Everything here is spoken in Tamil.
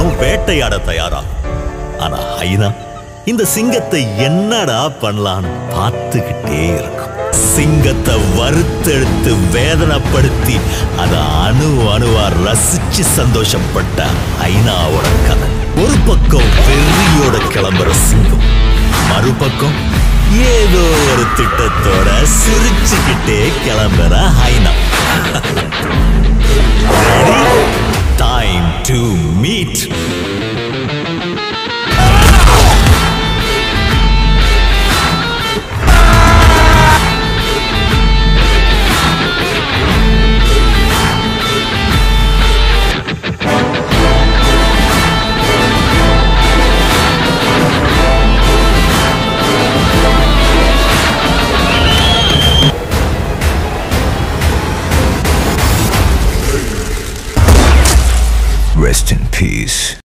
சிங்கம் வேட்டையாட தயாராகும் ஆனா ஹைனா இந்த சிங்கத்தை என்னடா பண்ணலான்னு பார்த்துக்கிட்டே இருக்கும் சிங்கத்தை வறுத்தெடுத்து வேதனைப்படுத்தி அதை அணு அணுவா ரசிச்சு சந்தோஷப்பட்ட ஐநாவோட கதை ஒரு பக்கம் வெறியோட கிளம்புற சிங்கம் மறுபக்கம் ஏதோ ஒரு திட்டத்தோட சிரிச்சுக்கிட்டே கிளம்புற hyena time to meet Rest in peace.